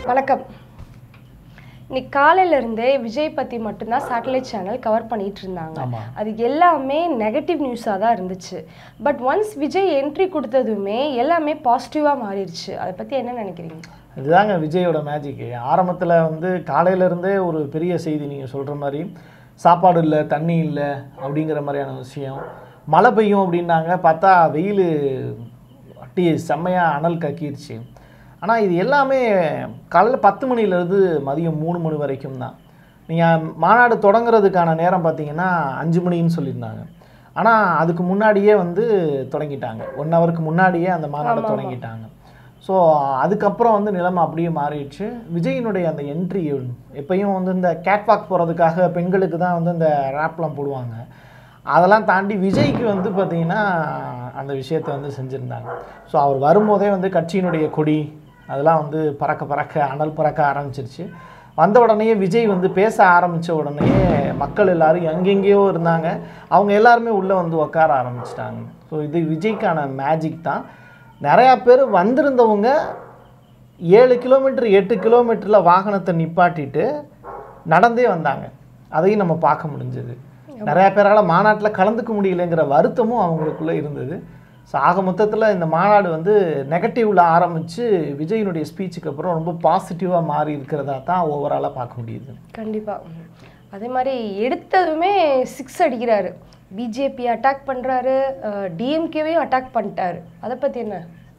வணக்கம் இன்னைக்கு காலையில இருந்தே விஜய் பத்தி மட்டும்தான் சேட்டலைட் சேனல் கவர் பண்ணிட்டு இருந்தாங்க ஆமா. அது எல்லாமே நெகட்டிவ் நியூஸாக தான் இருந்துச்சு பட் ஒன்ஸ் விஜய் என்ட்ரி கொடுத்ததுமே எல்லாமே பாசிட்டிவா மாறிடுச்சு அதை பத்தி என்ன நினைக்கிறீங்க இதுதாங்க விஜயோட மேஜிக்கு ஆரம்பத்தில் வந்து காலையில இருந்தே ஒரு பெரிய செய்தி நீங்கள் சொல்கிற மாதிரி சாப்பாடு இல்லை தண்ணி இல்லை அப்படிங்கிற மாதிரியான விஷயம் மழை பெய்யும் அப்படின்னாங்க பார்த்தா வெயில் அட்டி செம்மையாக அனல் கக்கிருச்சு ஆனால் இது எல்லாமே காலையில் பத்து மணிலேருந்து மதியம் மூணு மணி வரைக்கும் தான் நீங்கள் மாநாடு தொடங்குறதுக்கான நேரம் பார்த்தீங்கன்னா அஞ்சு மணின்னு சொல்லியிருந்தாங்க ஆனால் அதுக்கு முன்னாடியே வந்து தொடங்கிட்டாங்க ஒன் ஹவருக்கு முன்னாடியே அந்த மாநாடு தொடங்கிட்டாங்க ஸோ அதுக்கப்புறம் வந்து நிலைமை அப்படியே மாறிடுச்சு விஜயினுடைய அந்த என்ட்ரி எப்பயும் வந்து இந்த கேட்வாக் போகிறதுக்காக பெண்களுக்கு தான் வந்து இந்த ரேப்லாம் போடுவாங்க அதெல்லாம் தாண்டி விஜய்க்கு வந்து பார்த்தீங்கன்னா அந்த விஷயத்தை வந்து செஞ்சுருந்தாங்க ஸோ அவர் வரும்போதே வந்து கட்சியினுடைய கொடி அதெல்லாம் வந்து பறக்க பறக்க அனல் பறக்க ஆரம்பிச்சிருச்சு வந்த உடனே விஜய் வந்து பேச ஆரம்பித்த உடனே மக்கள் எல்லாரும் எங்கெங்கேயோ இருந்தாங்க அவங்க எல்லாருமே உள்ளே வந்து உட்கார ஆரம்பிச்சிட்டாங்க ஸோ இது விஜய்க்கான மேஜிக் தான் நிறையா பேர் வந்திருந்தவங்க ஏழு கிலோமீட்டர் எட்டு கிலோமீட்டரில் வாகனத்தை நிப்பாட்டிட்டு நடந்தே வந்தாங்க அதையும் நம்ம பார்க்க முடிஞ்சது நிறையா பேரால் மாநாட்டில் கலந்துக்க முடியலைங்கிற வருத்தமும் அவங்களுக்குள்ளே இருந்தது ஸோ ஆக மொத்தத்தில் இந்த மாநாடு வந்து நெகட்டிவில் ஆரம்பித்து விஜயினுடைய ஸ்பீச்சுக்கு அப்புறம் ரொம்ப பாசிட்டிவாக மாறி இருக்கிறதா தான் ஓவராலாக பார்க்க முடியுது கண்டிப்பா ம். அதே மாதிரி எடுத்ததுமே சிக்ஸ் அடிக்கிறாரு பிஜேபி அட்டாக் பண்றாரு டிஎம்கேவையும் அட்டாக் பண்ணிட்டாரு அதை பத்தி என்ன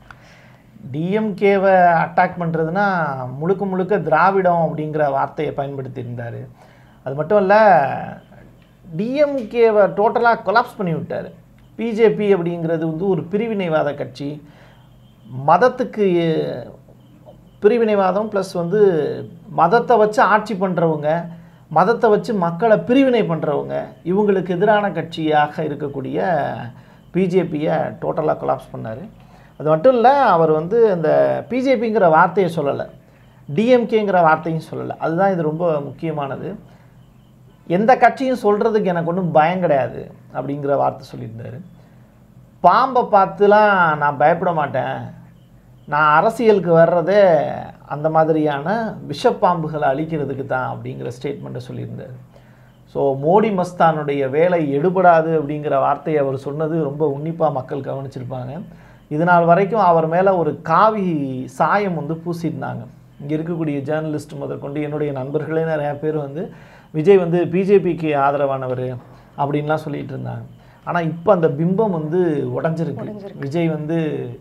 டிஎம்கேவை அட்டாக் பண்ணுறதுனா முழுக்க முழுக்க திராவிடம் அப்படிங்கிற வார்த்தையை பயன்படுத்தியிருந்தார் அது மட்டும் இல்லை டிஎம்கேவை டோட்டலாக கொலாப்ஸ் பண்ணி விட்டார் பிஜேபி அப்படிங்கிறது வந்து ஒரு பிரிவினைவாத கட்சி மதத்துக்கு பிரிவினைவாதம் ப்ளஸ் வந்து மதத்தை வச்சு ஆட்சி பண்ணுறவங்க மதத்தை வச்சு மக்களை பிரிவினை பண்ணுறவங்க இவங்களுக்கு எதிரான கட்சியாக இருக்கக்கூடிய பிஜேபியை டோட்டலாக கொலாப்ஸ் பண்ணார் அது மட்டும் இல்லை அவர் வந்து அந்த பிஜேபிங்கிற வார்த்தையை சொல்லலை டிஎம்கேங்கிற வார்த்தையும் சொல்லலை அதுதான் இது ரொம்ப முக்கியமானது எந்த கட்சியும் சொல்கிறதுக்கு எனக்கு ஒன்றும் பயம் கிடையாது அப்படிங்கிற வார்த்தை சொல்லியிருந்தாரு பாம்பை பார்த்துலாம் நான் பயப்பட மாட்டேன் நான் அரசியலுக்கு வர்றதே அந்த மாதிரியான விஷப்பாம்புகளை அழிக்கிறதுக்கு தான் அப்படிங்கிற ஸ்டேட்மெண்ட்டை சொல்லியிருந்தார் ஸோ மோடி மஸ்தானுடைய வேலை எடுபடாது அப்படிங்கிற வார்த்தையை அவர் சொன்னது ரொம்ப உன்னிப்பாக மக்கள் கவனிச்சிருப்பாங்க இது நாள் வரைக்கும் அவர் மேலே ஒரு காவி சாயம் வந்து பூசியிருந்தாங்க இங்கே இருக்கக்கூடிய ஜேர்னலிஸ்ட் முதற்கொண்டு என்னுடைய நண்பர்களே நிறையா பேர் வந்து விஜய் வந்து பிஜேபிக்கு ஆதரவானவர் அப்படின்லாம் சொல்லிட்டு இருந்தாங்க ஆனால் இப்போ அந்த பிம்பம் வந்து உடஞ்சிருக்கு விஜய் வந்து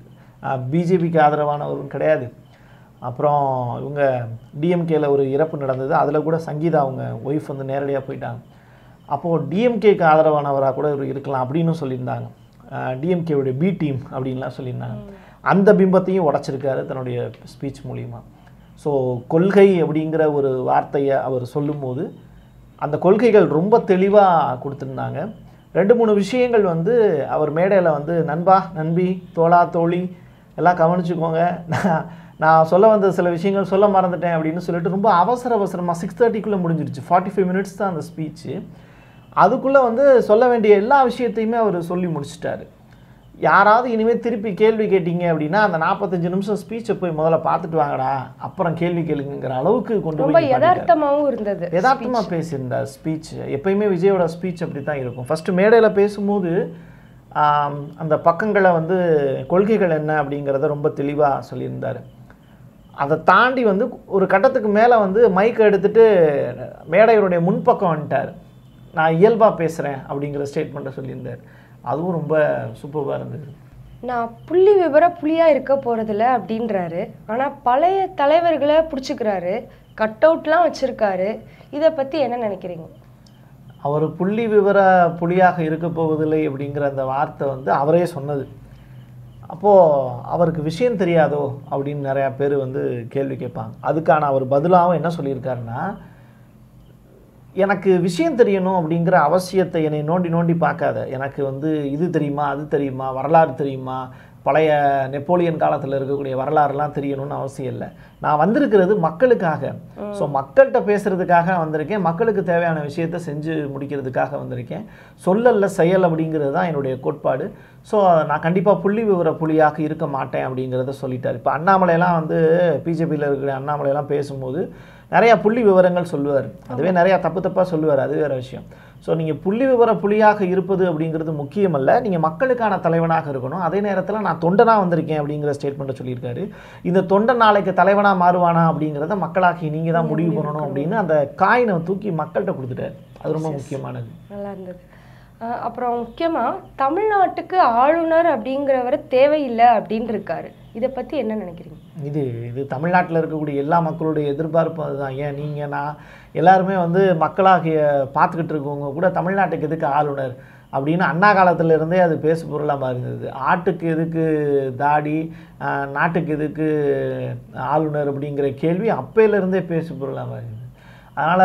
பிஜேபிக்கு ஆதரவானவரும் கிடையாது அப்புறம் இவங்க டிஎம்கேல ஒரு இறப்பு நடந்தது அதில் கூட சங்கீதா அவங்க ஒய்ஃப் வந்து நேரடியாக போயிட்டாங்க அப்போது டிஎம்கேக்கு ஆதரவானவராக கூட இவர் இருக்கலாம் அப்படின்னு சொல்லியிருந்தாங்க டிஎம்கேவுடைய பி டீம் அப்படின்லாம் சொல்லியிருந்தாங்க அந்த பிம்பத்தையும் உடைச்சிருக்காரு தன்னுடைய ஸ்பீச் மூலிமா ஸோ கொள்கை அப்படிங்கிற ஒரு வார்த்தையை அவர் சொல்லும்போது அந்த கொள்கைகள் ரொம்ப தெளிவாக கொடுத்துருந்தாங்க ரெண்டு மூணு விஷயங்கள் வந்து அவர் மேடையில் வந்து நண்பா நண்பி தோளா தோழி எல்லாம் கவனிச்சுக்கோங்க நான் நான் சொல்ல வந்த சில விஷயங்கள் சொல்ல மறந்துட்டேன் அப்படின்னு சொல்லிட்டு ரொம்ப அவசர அவசரமாக சிக்ஸ் தேர்ட்டிக்குள்ளே முடிஞ்சிருச்சு ஃபார்ட்டி ஃபைவ் மினிட்ஸ் தான் அந்த ஸ்பீச்சு அதுக்குள்ளே வந்து சொல்ல வேண்டிய எல்லா விஷயத்தையுமே அவர் சொல்லி முடிச்சிட்டாரு யாராவது இனிமேல் திருப்பி கேள்வி கேட்டீங்க அப்படின்னா அந்த நாற்பத்தஞ்சு நிமிஷம் ஸ்பீச்சை போய் முதல்ல பார்த்துட்டு வாங்கடா அப்புறம் கேள்வி கேளுங்கிற அளவுக்கு கொண்டு ரொம்ப போய் நிப்பாட்டிட்டாரு. யதார்த்தமாவும் இருந்தது யதார்த்தமாக பேசியிருந்தார் ஸ்பீச் எப்பயுமே விஜயோட ஸ்பீச் அப்படி தான் இருக்கும் ஃபஸ்ட்டு மேடையில் பேசும்போது ஆம், அந்த பக்கங்களை வந்து கொள்கைகள் என்ன அப்படிங்கிறத ரொம்ப தெளிவாக சொல்லியிருந்தார் அதை தாண்டி வந்து ஒரு கட்டத்துக்கு மேலே வந்து மைக்கை எடுத்துட்டு மேடையுடைய முன்பக்கம் வந்துட்டார் நான் இயல்பாக பேசுகிறேன் அப்படிங்கிற ஸ்டேட்மெண்ட்டை சொல்லியிருந்தார் அதுவும் ரொம்ப சூப்பராக இருந்தது நான் புள்ளி விவர புலியா இருக்க போறதில்ல அப்படின்றாரு ஆனா பழைய தலைவர்களை பிடிச்சிக்கிறாரு கட் அவுட்லாம் வச்சிருக்காரு இதை பத்தி என்ன நினைக்கிறீங்க அவர் புள்ளி விவர புலியாக இருக்க போவதில்லை அப்படிங்கிற அந்த வார்த்தை வந்து அவரே சொன்னது அப்போது அவருக்கு விஷயம் தெரியாதோ அப்படின்னு நிறையா பேர் வந்து கேள்வி கேட்பாங்க அதுக்கான அவர் பதிலாகவும் என்ன சொல்லியிருக்காருன்னா எனக்கு விஷயம் தெரியணும் அப்படிங்கிற அவசியத்தை என்னை நோண்டி நோண்டி பார்க்காத எனக்கு வந்து இது தெரியுமா அது தெரியுமா வரலாறு தெரியுமா பழைய நெப்போலியன் காலத்தில் இருக்கக்கூடிய வரலாறுலாம் தெரியணும்னு அவசியம் இல்லை நான் வந்திருக்கிறது மக்களுக்காக ஸோ மக்கள்கிட்ட பேசுறதுக்காக வந்திருக்கேன் மக்களுக்கு தேவையான விஷயத்தை செஞ்சு முடிக்கிறதுக்காக வந்திருக்கேன் சொல்லல்ல செயல் அப்படிங்கிறது தான் என்னுடைய கோட்பாடு ஸோ நான் கண்டிப்பாக புள்ளி விவர புலியாக இருக்க மாட்டேன் அப்படிங்கிறத சொல்லிட்டார் இப்போ அண்ணாமலையெல்லாம் வந்து பிஜேபியில் இருக்கிற அண்ணாமலையெல்லாம் பேசும்போது நிறையா புள்ளி விவரங்கள் சொல்லுவார் அதுவே நிறையா தப்பு தப்பாக சொல்லுவார் அது வேறு விஷயம் ஸோ நீங்கள் புள்ளி விவர புலியாக இருப்பது அப்படிங்கிறது முக்கியமல்ல நீங்கள் மக்களுக்கான தலைவனாக இருக்கணும் அதே நேரத்தில் நான் தொண்டனாக வந்திருக்கேன் அப்படிங்கிற ஸ்டேட்மெண்ட்டை சொல்லியிருக்காரு இந்த தொண்டன் நாளைக்கு தலைவனாக மாறுவானா அப்படிங்கிறத மக்களாகி நீங்கள் தான் முடிவு பண்ணணும் அப்படின்னு அந்த காயினை தூக்கி மக்கள்கிட்ட கொடுத்துட்டாரு அது ரொம்ப முக்கியமானது நல்லா இருந்தது அஹ் அப்புறம் முக்கியமாக தமிழ்நாட்டுக்கு ஆளுநர் அப்படிங்கிறவர் தேவையில்லை அப்படின்னு இருக்காரு இதை பற்றி என்ன நினைக்கிறீங்க இது இது தமிழ்நாட்டில் இருக்கக்கூடிய எல்லா மக்களுடைய எதிர்பார்ப்பு அதுதான் ஏன் நீங்கள் நான் எல்லாருமே வந்து மக்களாகிய பார்த்துக்கிட்டு இருக்கவங்க கூட தமிழ்நாட்டுக்கு எதுக்கு ஆளுநர் அப்படின்னு அண்ணா காலத்துல இருந்தே அது பேசு பொருளாக இருந்தது ஆட்டுக்கு எதுக்கு தாடி ஆஹ், நாட்டுக்கு எதுக்கு ஆளுநர் அப்படிங்கிற கேள்வி அப்பையிலேருந்தே பேசு பொருளாக இருந்தது அதனால்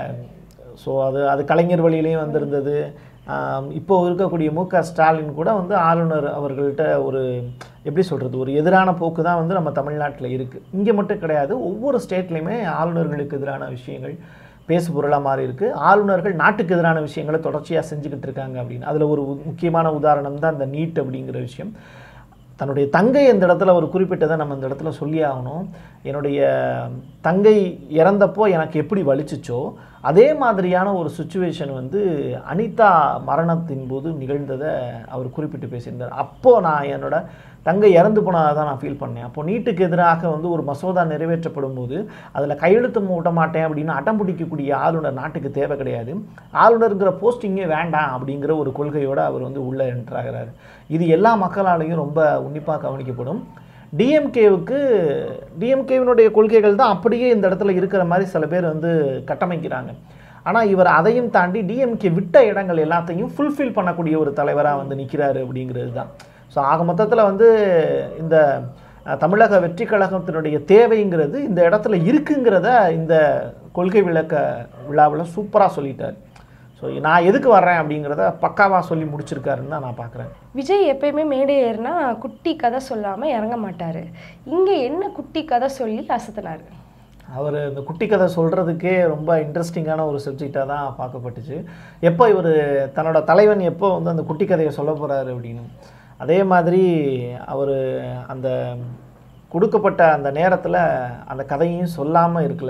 ஸோ அது அது கலைஞர் வழியிலையும் வந்திருந்தது ஆம், இப்போ இருக்கக்கூடிய மு க ஸ்டாலின் கூட வந்து ஆளுநர் அவர்கள்ட்ட ஒரு எப்படி சொல்கிறது ஒரு எதிரான போக்கு தான் வந்து நம்ம தமிழ்நாட்டில் இருக்குது இங்கே மட்டும் கிடையாது ஒவ்வொரு ஸ்டேட்லேயுமே ஆளுநர்களுக்கு எதிரான விஷயங்கள் பேசு பொருளாக மாறி இருக்கு ஆளுநர்கள் நாட்டுக்கு எதிரான விஷயங்களை தொடர்ச்சியாக செஞ்சுக்கிட்டு இருக்காங்க அப்படின்னு அதில் ஒரு உ- முக்கியமான உதாரணம் தான் இந்த நீட் அப்படிங்கிற விஷயம் தன்னுடைய தங்கை இந்த இடத்துல ஒரு குறிப்பிட்டதை நம்ம இந்த இடத்துல சொல்லி ஆகணும் என்னுடைய தங்கை இறந்தப்போ எனக்கு எப்படி வலிச்சுச்சோ அதே மாதிரியான ஒரு சுச்சுவேஷன் வந்து அனிதா மரணத்தின் போது நிகழ்ந்ததை அவர் குறிப்பிட்டு பேசியிருந்தார் அப்போது நான் என்னோட தங்கை இறந்து போனதை தான் நான் ஃபீல் பண்ணேன் அப்போ நீட்டுக்கு எதிராக வந்து ஒரு மசோதா நிறைவேற்றப்படும் போது அதில் கையெழுத்து மூட்ட மாட்டேன் அப்படின்னு அடம் பிடிக்கக்கூடிய ஆளுநர் நாட்டுக்கு தேவை கிடையாது ஆளுநருங்கிற போஸ்டிங்கே வேண்டாம் அப்படிங்கிற ஒரு கொள்கையோடு அவர் வந்து உள்ளே என்ட்ராகிறார் இது எல்லா மக்களாலையும் ரொம்ப உன்னிப்பாக கவனிக்கப்படும் டிஎம்கேவுக்கு டிஎம்கேவினுடைய கொள்கைகள் தான் அப்படியே இந்த இடத்துல இருக்கிற மாதிரி சில பேர் வந்து கட்டமைக்கிறாங்க ஆனால் இவர் அதையும் தாண்டி டிஎம்கே விட்ட இடங்கள் எல்லாத்தையும் ஃபுல்ஃபில் பண்ணக்கூடிய ஒரு தலைவராக வந்து நிற்கிறாரு அப்படிங்கிறது தான் ஸோ ஆக மொத்தத்தில் வந்து இந்த அஹ், தமிழக வெற்றி கழகத்தினுடைய தேவைங்கிறது இந்த இடத்துல இருக்குங்கிறத இந்த கொள்கை விளக்க விழாவில் சூப்பராக சொல்லிட்டார் ஸோ நான் எதுக்கு வர்றேன் அப்படிங்கிறத பக்காவாக சொல்லி முடிச்சிருக்காருன்னு தான் நான் பார்க்குறேன் விஜய் எப்பயுமே மேடை ஏறினா குட்டி கதை சொல்லாமல் இறங்க மாட்டார் இங்கே என்ன குட்டி கதை சொல்லி அசத்தினாரு அவர் இந்த குட்டி கதை சொல்கிறதுக்கே ரொம்ப இன்ட்ரெஸ்டிங்கான ஒரு சப்ஜெக்டாக தான் பார்க்கப்பட்டுச்சு எப்போ இவர் தன்னோட தலைவன் எப்போ வந்து அந்த குட்டி கதையை சொல்ல போகிறாரு அப்படின்னு அதே மாதிரி அவர் அந்த கொடுக்கப்பட்ட அந்த நேரத்தில் அந்த கதையும் சொல்லாமல் இருக்கல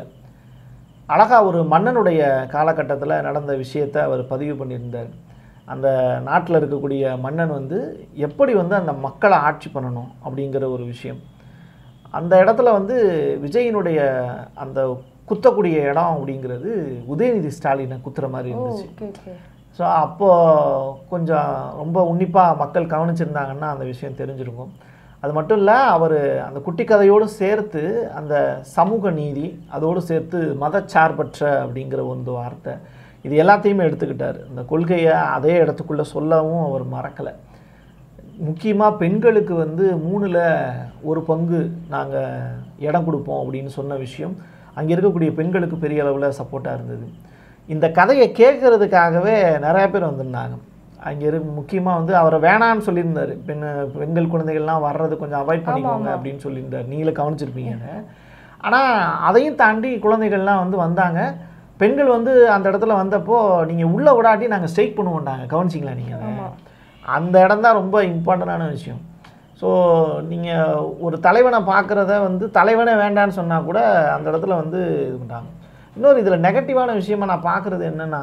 அழகா ஒரு மன்னனுடைய காலகட்டத்தில் நடந்த விஷயத்தை அவர் பதிவு பண்ணியிருந்தார் அந்த நாட்டில் இருக்கக்கூடிய மன்னன் வந்து எப்படி வந்து அந்த மக்களை ஆட்சி பண்ணணும் அப்படிங்கிற ஒரு விஷயம் அந்த இடத்துல வந்து விஜயினுடைய அந்த குத்தக்கூடிய இடம் அப்படிங்கிறது உதயநிதி ஸ்டாலினை குத்துற மாதிரி இருந்துச்சு ஓகே ஓகே ஸோ அப்போது கொஞ்சம் ரொம்ப உன்னிப்பாக மக்கள் கவனிச்சிருந்தாங்கன்னா அந்த விஷயம் தெரிஞ்சிருக்கும் அது மட்டும் இல்லை அவர் அந்த குட்டி கதையோடு சேர்த்து அந்த சமூக நீதி அதோடு சேர்த்து மதச்சார்பற்ற அப்படிங்கிற ஒரு வார்த்தை இது எல்லாத்தையுமே எடுத்துக்கிட்டார் இந்த கொள்கையை அதே இடத்துக்குள்ளே சொல்லவும் அவர் மறக்கலை முக்கியமாக பெண்களுக்கு வந்து மூணில் ஒரு பங்கு நாங்கள் இடம் கொடுப்போம் அப்படின்னு சொன்ன விஷயம் அங்கே இருக்கக்கூடிய பெண்களுக்கு பெரிய அளவில் சப்போர்ட்டாக இருந்தது இந்த கதையை கேட்கறதுக்காகவே நிறைய பேர் வந்திருந்தாங்க அங்கே இரு முக்கியமாக வந்து அவரை வேணான்னு சொல்லியிருந்தார் பெண் பெண்கள் குழந்தைகள்லாம் வர்றது கொஞ்சம் அவாய்ட் பண்ணிக்கோங்க அப்படின்னு சொல்லியிருந்தார் நீங்களே கவனிச்சிருப்பீங்கன்னு ஆனால் அதையும் தாண்டி குழந்தைகள்லாம் வந்து வந்தாங்க பெண்கள் வந்து அந்த இடத்துல வந்தப்போ நீங்கள் உள்ளே விடாட்டி நாங்கள் ஸ்ட்ரைக் பண்ணுவோம்டாங்க கவனிச்சிங்களா நீங்கள் அதை அந்த இடம் தான் ரொம்ப இம்பார்ட்டண்டான விஷயம் ஸோ நீங்கள் ஒரு தலைவனை பார்க்குறத வந்து தலைவனே வேண்டான்னு சொன்னால் கூட அந்த இடத்துல வந்து இது பண்ணுறாங்க இன்னொரு இதில் நெகட்டிவான விஷயமா நான் பார்க்குறது என்னென்னா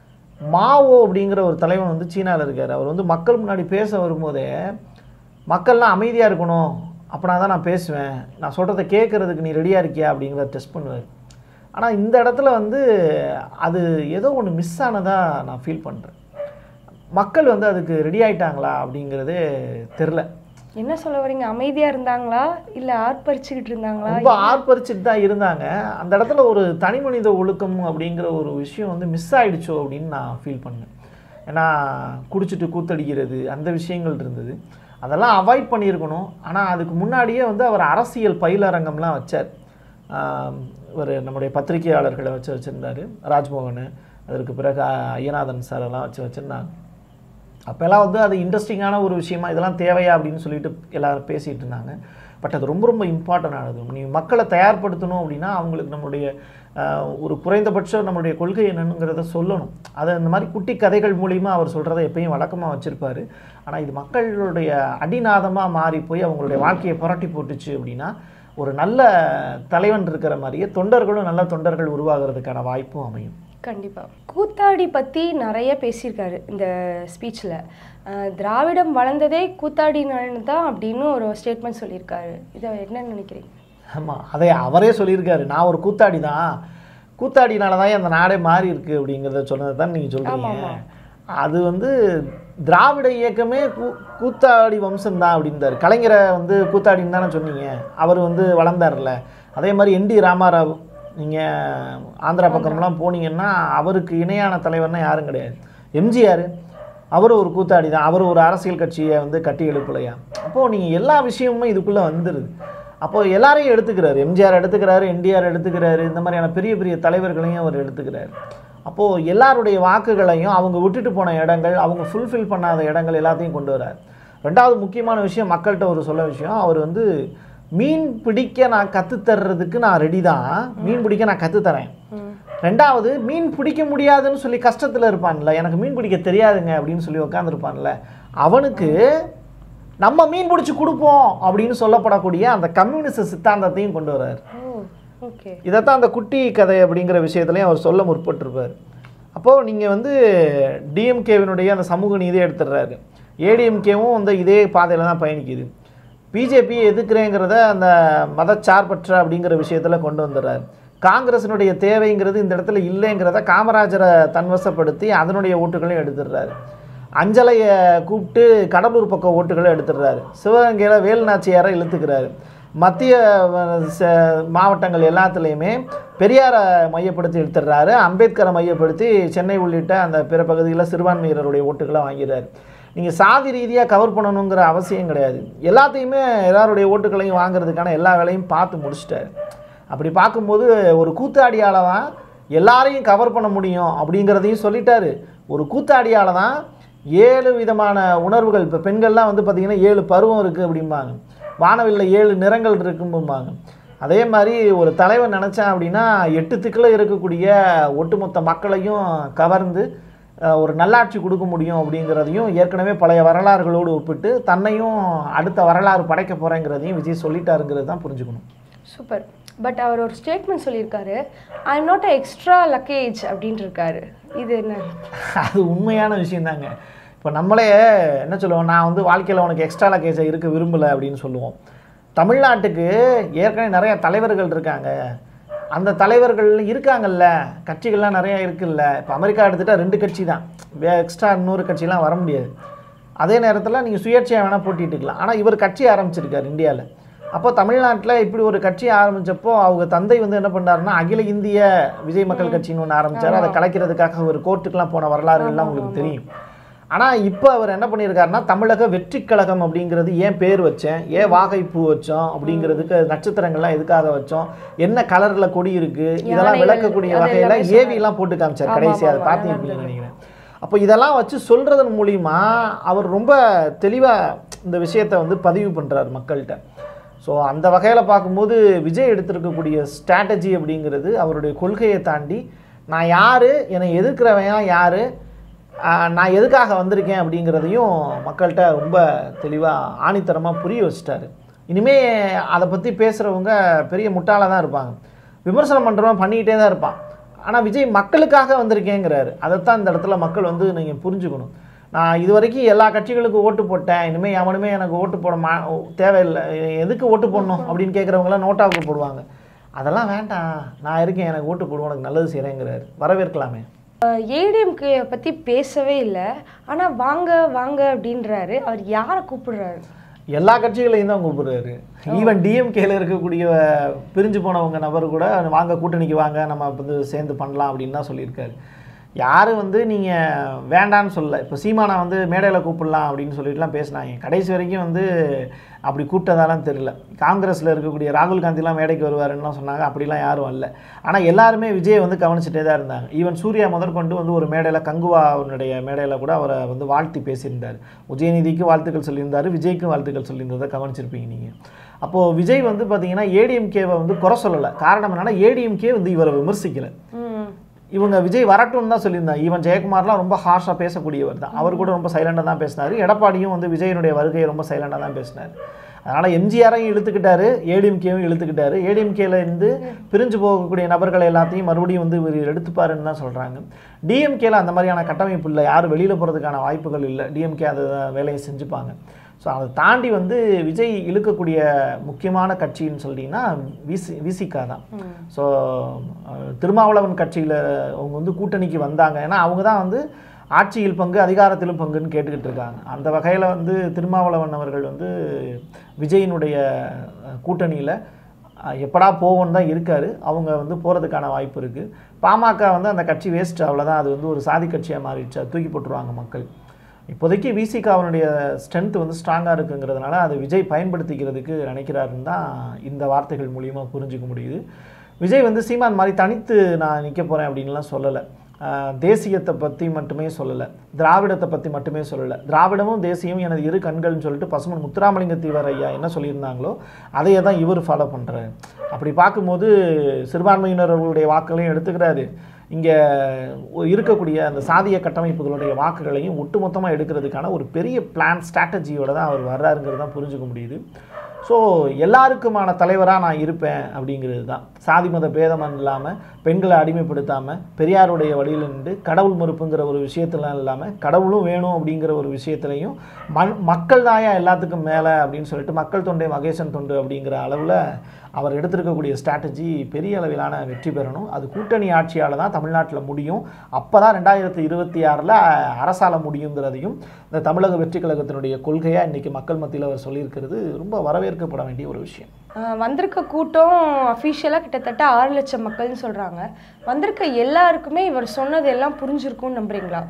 மாவோ அப்படிங்கிற ஒரு தலைவன் வந்து சீனாவில் இருக்கார் அவர் வந்து மக்கள் முன்னாடி பேச வரும்போதே மக்கள்லாம் அமைதியாக இருக்கணும் அப்படின்னா தான் நான் பேசுவேன் நான் சொல்கிறத கேட்குறதுக்கு நீ ரெடியாக இருக்கியா அப்படிங்கிறத டெஸ்ட் பண்ணுவார் ஆனால் இந்த இடத்துல வந்து அது ஏதோ ஒன்று மிஸ் ஆனதாக நான் ஃபீல் பண்ணுறேன் மக்கள் வந்து அதுக்கு ரெடி ஆயிட்டாங்களா அப்படிங்கிறதே தெரில என்ன சொல்ல வரீங்க அமைதியா இருந்தாங்களா இல்ல ஆர்ப்பரிச்சுக்கிட்டு இருந்தாங்களா ரொம்ப ஆர்ப்பரிச்சுட்டு தான் இருந்தாங்க அந்த இடத்துல ஒரு தனி மனித ஒழுக்கம் அப்படிங்கிற ஒரு விஷயம் வந்து மிஸ் ஆயிடுச்சோ அப்படின்னு நான் ஃபீல் பண்ணேன் ஏன்னா குடிச்சிட்டு கூத்தடிக்கிறது அந்த விஷயங்கள் இருந்தது அதெல்லாம் அவாய்ட் பண்ணியிருக்கணும் ஆனால் அதுக்கு முன்னாடியே வந்து அவர் அரசியல் பயிலரங்கம்லாம் வச்சார் ஆம், ஒரு நம்முடைய பத்திரிகையாளர்களை வச்சு வச்சுருந்தாரு ராஜ்மோகன் அதற்கு பிறகு அ- ஐயநாதன் சார் எல்லாம் வச்சு வச்சுருந்தாங்க அப்போல்லாம் வந்து அது இன்ட்ரெஸ்டிங்கான ஒரு விஷயமா இதெல்லாம் தேவையா அப்படின்னு சொல்லிட்டு எல்லாரும் பேசிகிட்டு இருந்தாங்க பட் அது ரொம்ப ரொம்ப இம்பார்ட்டண்டானது நீ மக்களை தயார்படுத்தணும் அப்படின்னா அவங்களுக்கு நம்மளுடைய ஆஹ், ஒரு குறைந்தபட்சம் நம்மளுடைய கொள்கை என்னங்கிறத சொல்லணும் அதை இந்த மாதிரி குட்டி கதைகள் மூலிமா அவர் சொல்கிறத எப்பயும் வழக்கமாக வச்சுருப்பாரு ஆனால் இது மக்களுடைய அடிநாதமாக மாறி போய் அவங்களுடைய வாழ்க்கையை புரட்டி போட்டுச்சு அப்படின்னா ஒரு நல்ல தலைவன் இருக்கிற மாதிரியே தொண்டர்களும் நல்ல தொண்டர்கள் உருவாகிறதுக்கான வாய்ப்பும் அமையும் கண்டிப்பா கூத்தாடி பத்தி நிறைய பேசியிருக்காரு இந்த ஸ்பீச்ல திராவிடம் வளர்ந்ததே கூத்தாடினால தான் அப்படின்னு ஒரு ஸ்டேட்மெண்ட் சொல்லியிருக்காரு இதை என்ன நினைக்கிறீங்க ஆமாம் அதை அவரே சொல்லியிருக்காரு நான் ஒரு கூத்தாடி தான் கூத்தாடினால தான் அந்த நாடே மாறி இருக்கு அப்படிங்கிறத சொன்னதை தான் நீங்கள் சொல்கிறீங்க அது வந்து திராவிட இயக்கமே கூ கூத்தாடி வம்சம்தான் அப்படின்றார் கலைஞரை வந்து கூத்தாடின்னு தானே சொன்னீங்க அவர் வந்து வளர்ந்தார்ல அதே மாதிரி என் டி ராமாராவ் நீங்கள் ஆந்திரா பக்கம்லாம் போனீங்கன்னா அவருக்கு இணையான தலைவர்னா யாரும் கிடையாது எம்ஜிஆர் அவர் ஒரு கூத்தாடி தான் அவர் ஒரு அரசியல் கட்சியை வந்து கட்டி எழுப்பலையா அப்போது நீங்கள் எல்லா விஷயமுமே இதுக்குள்ளே வந்துடுது அப்போ எல்லாரையும் எடுத்துக்கிறாரு எம்ஜிஆர் எடுத்துக்கிறாரு என்டிஆர் எடுத்துக்கிறாரு இந்த மாதிரியான பெரிய பெரிய தலைவர்களையும் அவர் எடுத்துக்கிறாரு அப்போது எல்லாருடைய வாக்குகளையும் அவங்க விட்டுட்டு போன இடங்கள் அவங்க ஃபுல்ஃபில் பண்ணாத இடங்கள் எல்லாத்தையும் கொண்டு வரார் ரெண்டாவது முக்கியமான விஷயம் மக்கள்கிட்ட ஒரு சொல்ல விஷயம் அவர் வந்து மீன் பிடிக்க நான் கற்றுத்தர்றதுக்கு நான் ரெடி தான் மீன் பிடிக்க நான் கற்றுத்தரேன் ரெண்டாவது மீன் பிடிக்க முடியாதுன்னு சொல்லி கஷ்டத்தில் இருப்பான்ல எனக்கு மீன் பிடிக்க தெரியாதுங்க அப்படின்னு சொல்லி உட்காந்துருப்பான்ல அவனுக்கு நம்ம மீன் பிடிச்சி கொடுப்போம் அப்படின்னு சொல்லப்படக்கூடிய அந்த கம்யூனிஸ்ட் சித்தாந்தத்தையும் கொண்டு வர்றாரு ஓ ஓகே இதைத்தான் அந்த குட்டி கதை அப்படிங்கிற விஷயத்துலையும் அவர் சொல்ல முற்பட்டிருப்பார் அப்போது நீங்கள் வந்து டிஎம்கேவினுடைய அந்த சமூக நீதியை எடுத்துடுறாரு ஏடிஎம்கேவும் வந்து இதே பாதையில் தான் பயணிக்குது பிஜேபி எதுக்குறேங்கிறத அந்த மதச்சார்பற்ற அப்படிங்கிற விஷயத்தில் கொண்டு வந்துடுறாரு காங்கிரஸினுடைய தேவைங்கிறது இந்த இடத்துல இல்லைங்கிறத காமராஜரை தன்வசப்படுத்தி அதனுடைய ஓட்டுகளையும் எடுத்துடுறாரு அஞ்சலையை கூப்பிட்டு கடலூர் பக்கம் ஓட்டுகளை எடுத்துடுறாரு சிவகங்கையில் வேலுநாச்சியாரை இழுத்துக்கிறாரு மத்திய அஹ், ச- மாவட்டங்கள் எல்லாத்துலேயுமே பெரியாரை மையப்படுத்தி எடுத்துடுறாரு அம்பேத்கரை மையப்படுத்தி சென்னை உள்ளிட்ட அந்த பிற பகுதிகளில் சிறுபான்மையினருடைய ஓட்டுகளை வாங்கிறாரு நீங்கள் சாதி ரீதியாக கவர் பண்ணணுங்கிற அவசியம் கிடையாது எல்லாத்தையுமே எல்லாருடைய ஓட்டுகளையும் வாங்குறதுக்கான எல்லா வேலையும் பார்த்து முடிச்சிட்டாரு அப்படி பார்க்கும்போது ஒரு கூத்தாடியால் தான் எல்லாரையும் கவர் பண்ண முடியும் அப்படிங்கிறதையும் சொல்லிட்டாரு ஒரு கூத்தாடியால் தான் ஏழு விதமான உணர்வுகள் இப்போ பெண்கள்லாம் வந்து பார்த்திங்கன்னா ஏழு பருவம் இருக்குது அப்படிம்பாங்க வானவில்ல ஏழு நிறங்கள் இருக்கும்பாங்க அதே மாதிரி ஒரு தலைவன் நினச்சான் அப்படின்னா எட்டு திக்கில் இருக்கக்கூடிய ஒட்டுமொத்த மக்களையும் கவர்ந்து அஹ், ஒரு நல்லாட்சி கொடுக்க முடியும் அப்படிங்கிறதையும் ஏற்கனவே பழைய வரலாறுகளோடு ஒப்பிட்டு தன்னையும் அடுத்த வரலாறு படைக்க போகிறேங்கிறதையும் விஜய் சொல்லிட்டாருங்கிறது தான் புரிஞ்சுக்கணும் சூப்பர் பட் அவர் ஒரு ஸ்டேட்மெண்ட் சொல்லியிருக்காரு I am not a extra luggage அப்படின்ட்டு இருக்காரு இது என்ன அது உண்மையான விஷயந்தாங்க இப்போ நம்மளே என்ன சொல்லுவோம் நான் வந்து வாழ்க்கையில் உனக்கு எக்ஸ்ட்ரா லக்கேஜை இருக்க விரும்பலை அப்படின்னு சொல்லுவோம் தமிழ்நாட்டுக்கு ஏற்கனவே நிறைய தலைவர்கள் இருக்காங்க அந்த தலைவர்கள் இருக்காங்கல்ல கட்சிகள்லாம் நிறைய இருக்குல்ல இப்போ அமெரிக்கா எடுத்துட்டா ரெண்டு கட்சி தான் எக்ஸ்ட்ரா இன்னொரு கட்சிலாம் வர முடியாது அதே நேரத்தில் நீங்கள் சுயேட்சையாக வேணால் போட்டிட்டுக்கலாம் ஆனால் இவர் கட்சி ஆரம்பிச்சிருக்கார் இந்தியாவில் அப்போ தமிழ்நாட்டில் இப்படி ஒரு கட்சி ஆரம்பிச்சப்போ அவங்க தந்தை வந்து என்ன பண்ணாருன்னா அகில இந்திய விஜய் மக்கள் கட்சின்னு ஒன்று ஆரம்பிச்சார் அதை கலைக்கிறதுக்காக ஒரு கோர்ட்டுக்கெல்லாம் போன வரலாறுகள்லாம் உங்களுக்கு தெரியும் ஆனால் இப்போ அவர் என்ன பண்ணியிருக்காருன்னா தமிழக வெற்றி கழகம் அப்படிங்கிறது ஏன் பேர் வச்சேன் ஏன் வாகைப்பூ வச்சோம் அப்படிங்கிறதுக்கு நட்சத்திரங்கள்லாம் எதுக்காக வச்சோம் என்ன கலரில் கொடி இருக்குது இதெல்லாம் யானைகள், விளக்கக்கூடிய அது வகையில் எல்லாமே ஏவிலாம் போட்டு காமிச்சார் ஆமா, கடைசி அதை ஆமா, பார்த்துருப்பீங்கன்னு நினைக்கிறேன் அப்போ இதெல்லாம் வச்சு சொல்கிறதன் மூலிமா அவர் ரொம்ப தெளிவாக இந்த விஷயத்தை வந்து பதிவு பண்ணுறாரு மக்கள்கிட்ட ஸோ அந்த வகையில் பார்க்கும்போது விஜய் எடுத்திருக்கக்கூடிய ஸ்ட்ராட்டஜி அப்படிங்கிறது அவருடைய கொள்கையை தாண்டி நான் யார் என்னை எதிர்க்கிறவன் யார் நான் எதுக்காக வந்திருக்கேன் அப்படிங்கிறதையும் மக்கள்கிட்ட ரொம்ப தெளிவாக ஆணித்தரமாக புரிய வச்சிட்டாரு இனிமே அதை பற்றி பேசுகிறவங்க பெரிய முட்டாளாக தான் இருப்பாங்க விமர்சனம் பண்ணுறவன் பண்ணிக்கிட்டே தான் இருப்பான் ஆனால் விஜய் மக்களுக்காக வந்திருக்கேங்கிறாரு அதைத்தான் இந்த இடத்துல மக்கள் வந்து நீங்கள் புரிஞ்சுக்கணும் நான் இது வரைக்கும் எல்லா கட்சிகளுக்கும் ஓட்டு போட்டேன் இனிமேல் எவனுமே எனக்கு ஓட்டு போட மா தேவையில்லை எதுக்கு ஓட்டு போடணும் அப்படின்னு கேட்குறவங்களாம் நோட்டாவுக்கு போடுவாங்க அதெல்லாம் வேண்டாம் நான் இருக்கேன் எனக்கு ஓட்டு போடுவோம் உனக்கு நல்லது செய்கிறேங்கிறாரு வரவேற்கலாமே ஏடிஎம்கே பற்றி பேசவே இல்லை ஆனால் வாங்க வாங்க அப்படின்றாரு அவர் யாரை கூப்பிடுறாரு எல்லா கட்சிகளையும் தான் கூப்பிடுறாரு ஈவன் டிஎம்கேல இருக்கக்கூடிய பிரிஞ்சு போனவங்க நபர் கூட வாங்க கூட்டணிக்கு வாங்க நம்ம வந்து சேர்ந்து பண்ணலாம் அப்படின்னு தான் சொல்லியிருக்காரு யாரும் வந்து நீங்கள் வேண்டான்னு சொல்லல இப்போ சீமானா வந்து மேடையில் கூப்பிடலாம் அப்படின்னு சொல்லிட்டுலாம் பேசினாங்க கடைசி வரைக்கும் வந்து அப்படி கூப்பிட்டதாலாம் தெரியல காங்கிரஸில் இருக்கக்கூடிய ராகுல் காந்திலாம் மேடைக்கு வருவாருன்னுலாம் சொன்னாங்க அப்படிலாம் யாரும் வரல ஆனால் எல்லாருமே விஜயை வந்து கவனிச்சுட்டே தான் இருந்தாங்க ஈவன் சூர்யா முதற்கொண்டு வந்து ஒரு மேடையில் கங்குவாவுடைய மேடையில் கூட அவரை வந்து வாழ்த்தி பேசியிருந்தார் உதயநிதிக்கு வாழ்த்துக்கள் சொல்லியிருந்தார் விஜய்க்கும் வாழ்த்துக்கள் சொல்லியிருந்ததை கவனிச்சிருப்பீங்க நீங்கள் அப்போது விஜய் வந்து பார்த்தீங்கன்னா ஏடிஎம்கேவை வந்து குறை சொல்லலை காரணம் என்னன்னா ஏடிஎம்கே வந்து இவரை விமர்சிக்கலை ம் இவங்க விஜய் வரட்டும்னு தான் சொல்லியிருந்தாங்க ஈவன் ஜெயக்குமார்லாம் ரொம்ப ஹார்ஷாக பேசக்கூடியவர் தான் அவர் கூட ரொம்ப சைலண்டாக தான் பேசினார் எடப்பாடியும் வந்து விஜயனுடைய வருகையை ரொம்ப சைலண்டாக தான் பேசினார் அதனால் எம்ஜிஆரையும் இழுத்துக்கிட்டாரு ஏடிஎம்கேவும் இழுத்துக்கிட்டாரு ஏடிஎம்கேல இருந்து பிரிஞ்சு போகக்கூடிய நபர்களை எல்லாத்தையும் மறுபடியும் வந்து இவர் எடுத்துப்பாருன்னு தான் சொல்கிறாங்க டிஎம்கேல அந்த மாதிரியான கட்டமைப்பு இல்லை யாரும் வெளியில் போகிறதுக்கான வாய்ப்புகள் இல்லை டிஎம்கே அதை வேலையை செஞ்சுப்பாங்க ஸோ அதை தாண்டி வந்து விஜய் இழுக்கக்கூடிய முக்கியமான கட்சின்னு சொல்லிட்டீங்கன்னா விசி விசிகா தான் ஸோ திருமாவளவன் கட்சியில் அவங்க வந்து கூட்டணிக்கு வந்தாங்க ஏன்னா அவங்க தான் வந்து ஆட்சியில் பங்கு அதிகாரத்திலும் பங்குன்னு கேட்டுக்கிட்டு இருக்காங்க அந்த வகையில் வந்து திருமாவளவன் அவர்கள் வந்து விஜயினுடைய கூட்டணியில் எப்படா போவோன்னு தான் இருக்கார் அவங்க வந்து போகிறதுக்கான வாய்ப்பு இருக்குது பாமக வந்து அந்த கட்சி வேஸ்ட் அவ்வளோதான் அது வந்து ஒரு சாதி கட்சியாக மாறிடுச்சு அது தூக்கி போட்டுருவாங்க மக்கள் இப்போதைக்கு விசிகாவினுடைய ஸ்ட்ரென்த் வந்து ஸ்ட்ராங்காக இருக்குங்கிறதுனால அது விஜய் பயன்படுத்திக்கிறதுக்கு நினைக்கிறாருன்னு தான் இந்த வார்த்தைகள் மூலியமா புரிஞ்சுக்க முடியுது விஜய் வந்து சீமான் மாதிரி தனித்து நான் நிற்க போகிறேன் அப்படின்லாம் சொல்லலை ஆஹ் தேசியத்தை பற்றி மட்டுமே சொல்லலை திராவிடத்தை பற்றி மட்டுமே சொல்லலை திராவிடமும் தேசியமும் எனது இரு கண்கள்னு சொல்லிட்டு பசுமன் முத்துராமலிங்க தீவர் ஐயா என்ன சொல்லியிருந்தாங்களோ அதையே தான் இவர் ஃபாலோ பண்ணுறாரு அப்படி பார்க்கும்போது சிறுபான்மையினர்களுடைய வாக்குகளையும் எடுத்துக்கிறாரு இங்கே இருக்கக்கூடிய அந்த சாதிய கட்டமைப்புகளுடைய வாக்குகளையும் ஒட்டுமொத்தமாக எடுக்கிறதுக்கான ஒரு பெரிய பிளான் ஸ்ட்ராட்டஜியோட தான் அவர் வர்றாருங்கிறது தான் புரிஞ்சுக்க முடியுது ஸோ எல்லாருக்குமான தலைவராக நான் இருப்பேன் அப்படிங்கிறது தான் சாதி மத பேதம் இல்லாமல் பெண்களை அடிமைப்படுத்தாமல் பெரியாருடைய வழியில் நின்று கடவுள் மறுப்புங்கிற ஒரு விஷயத்துலாம் இல்லாமல் கடவுளும் வேணும் அப்படிங்கிற ஒரு விஷயத்துலையும் மண் மக்கள் தாயா எல்லாத்துக்கும் மேலே அப்படின்னு சொல்லிட்டு மக்கள் தொண்டை மகேசன் தொண்டு அப்படிங்கிற அளவில் அவர் எடுத்திருக்கக்கூடிய ஸ்ட்ராட்டஜி பெரிய அளவிலான வெற்றி பெறணும் அது கூட்டணி ஆட்சியால் தான் தமிழ்நாட்டில் முடியும் அப்போ தான் ரெண்டாயிரத்தி இருபத்தி ஆறில் அரசால முடியுங்கிறதையும் இந்த தமிழக வெற்றி கழகத்தினுடைய கொள்கையாக இன்றைக்கி மக்கள் மத்தியில் அவர் சொல்லியிருக்கிறது ரொம்ப வரவேற்கப்பட வேண்டிய ஒரு விஷயம் ஆஹ் வந்திருக்க கூட்டம் அஃபிஷியலாக கிட்டத்தட்ட ஆறு லட்சம் மக்கள்னு சொல்கிறாங்க வந்திருக்க எல்லாருக்குமே இவர் சொன்னது எல்லாம் புரிஞ்சிருக்கும்னு நம்புறீங்களா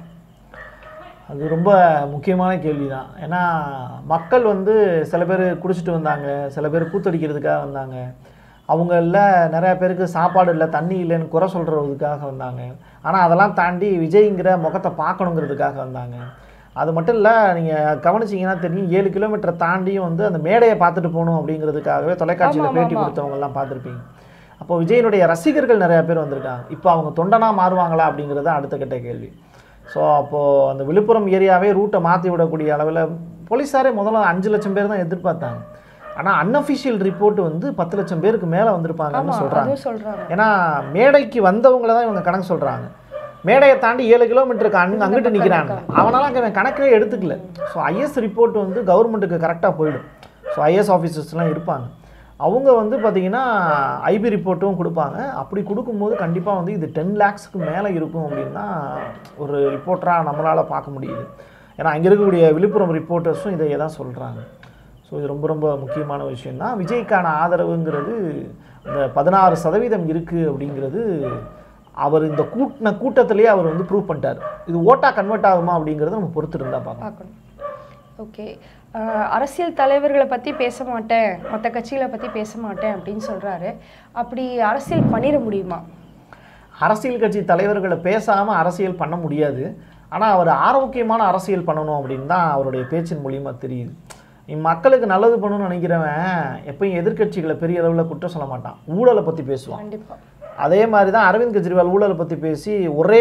அது ரொம்ப முக்கியமான கேள்வி தான் ஏன்னா மக்கள் வந்து சில பேர் குடிச்சிட்டு வந்தாங்க சில பேர் கூத்தடிக்கிறதுக்காக வந்தாங்க அவங்கள நிறையா பேருக்கு சாப்பாடு இல்லை தண்ணி இல்லைன்னு குறை சொல்கிறதுக்காக வந்தாங்க ஆனால் அதெல்லாம் தாண்டி விஜய்ங்கிற முகத்தை பார்க்கணுங்கிறதுக்காக வந்தாங்க அது மட்டும் இல்லை நீங்கள் கவனிச்சிங்கன்னா தெரியும் ஏழு கிலோமீட்டர் தாண்டியும் வந்து அந்த மேடையை பார்த்துட்டு போகணும் அப்படிங்கிறதுக்காகவே தொலைக்காட்சியில் ஆமா, பேட்டி ஆமா. கொடுத்தவங்கெல்லாம் பார்த்துருப்பீங்க அப்போ விஜயனுடைய ரசிகர்கள் நிறைய பேர் வந்திருக்காங்க இப்போ அவங்க தொண்டனா மாறுவாங்களா அப்படிங்கிறது தான் அடுத்த கட்ட கேள்வி ஸோ அப்போது அந்த விழுப்புரம் ஏரியாவே ரூட்டை மாற்றி விடக்கூடிய அளவில் போலீஸாரே முதல்ல அஞ்சு லட்சம் பேர் தான் எதிர்பார்த்தாங்க ஆனால் அன்அஃபிஷியல் ரிப்போர்ட் வந்து பத்து லட்சம் பேருக்கு மேலே வந்திருப்பாங்கன்னு ஆமா சொல்கிறாங்க அதுவும் சொல்றாங்க ஏன்னா மேடைக்கு வந்தவங்கள தான் இவங்க கணக்கு சொல்கிறாங்க மேடையை தாண்டி ஏழு கிலோமீட்டருக்கு அங்க அங்கிட்டு நிற்கிறாங்க அவனால அங்கே கணக்கிலே எடுத்துக்கல ஸோ ஐஎஸ் ரிப்போர்ட் வந்து கவர்மெண்ட்டுக்கு கரெக்டாக போயிடும் ஸோ ஐஎஸ் ஆஃபீஸர்ஸ்லாம் இருப்பாங்க அவங்க வந்து பார்த்தீங்கன்னா ஐபி ரிப்போர்ட்டும் கொடுப்பாங்க அப்படி கொடுக்கும்போது கண்டிப்பாக வந்து இது டென் லேக்ஸ்க்கு மேலே இருக்கும் அப்படின்னு தான் ஒரு ரிப்போர்ட்டராக நம்மளால் பார்க்க முடியுது ஏன்னா அங்கே இருக்கக்கூடிய விழுப்புரம் ரிப்போர்ட்டர்ஸும் இதையே தான் சொல்கிறாங்க ஸோ இது ரொம்ப ரொம்ப முக்கியமான விஷயம் தான் விஜய்க்கான ஆதரவுங்கிறது இந்த பதினாறு சதவீதம் இருக்குது அப்படிங்கிறது அவர் இந்த கூட்டின கூட்டத்திலேயே அவர் வந்து ப்ரூவ் பண்ணிட்டார் இது ஓட்டா கன்வெர்ட் ஆகுமா அப்படிங்கிறத நம்ம பொறுத்து இருந்தால் பார்க்கலாம் பார்க்கணும் ஓகே அரசியல் தலைவர்களை பற்றி பேச மாட்டேன் மற்ற கட்சிகளை பற்றி பேச மாட்டேன் அப்படின்னு சொல்கிறாரு அப்படி அரசியல் பண்ணிட முடியுமா அரசியல் கட்சி தலைவர்களை பேசாமல் அரசியல் பண்ண முடியாது ஆனால் அவர் ஆரோக்கியமான அரசியல் பண்ணணும் அப்படின்னு தான் அவருடைய பேச்சின் மூலியமா தெரியுது நீ மக்களுக்கு நல்லது பண்ணணும்னு நினைக்கிறவன் எப்பயும் எதிர்க்கட்சிகளை பெரிய அளவில் குற்றம் சொல்ல மாட்டான் ஊழலை பற்றி பேசுவான் கண்டிப்பாக அதே மாதிரி தான் அரவிந்த் கெஜ்ரிவால் ஊழலை பற்றி பேசி ஒரே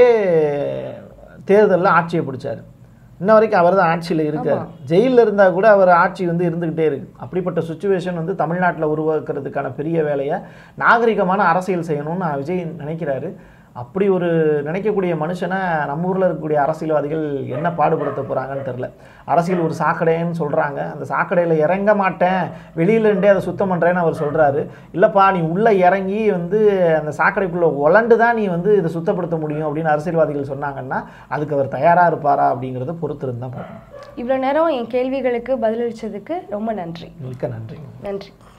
தேர்தலில் ஆட்சியை பிடிச்சார் இன்ன வரைக்கும் அவர் தான் ஆட்சியில் இருக்கார் ஜெயிலில் இருந்தால் கூட அவர் ஆட்சி வந்து இருந்துக்கிட்டே இருக்கு அப்படிப்பட்ட சுச்சுவேஷன் வந்து தமிழ்நாட்டில் உருவாக்குறதுக்கான பெரிய வேலையை நாகரிகமான அரசியல் செய்யணும்னு விஜய் நினைக்கிறாரு அப்படி ஒரு நினைக்கக்கூடிய மனுஷனை நம்ம ஊரில் இருக்கக்கூடிய அரசியல்வாதிகள் என்ன பாடுபடுத்த போகிறாங்கன்னு தெரில அரசியல் ஒரு சாக்கடைன்னு சொல்கிறாங்க அந்த சாக்கடையில் இறங்க மாட்டேன் வெளியில இருந்தே அதை சுத்தம் பண்ணுறேன்னு அவர் சொல்கிறாரு இல்லைப்பா நீ உள்ளே இறங்கி வந்து அந்த சாக்கடைக்குள்ளே உலண்டு தான் நீ வந்து இதை சுத்தப்படுத்த முடியும் அப்படின்னு அரசியல்வாதிகள் சொன்னாங்கன்னா அதுக்கு அவர் தயாராக இருப்பாரா அப்படிங்கிறத பொறுத்து இருந்தால் பார்க்கணும் இவ்வளோ நேரம் என் கேள்விகளுக்கு பதிலளிச்சதுக்கு ரொம்ப நன்றி மிக்க நன்றி நன்றி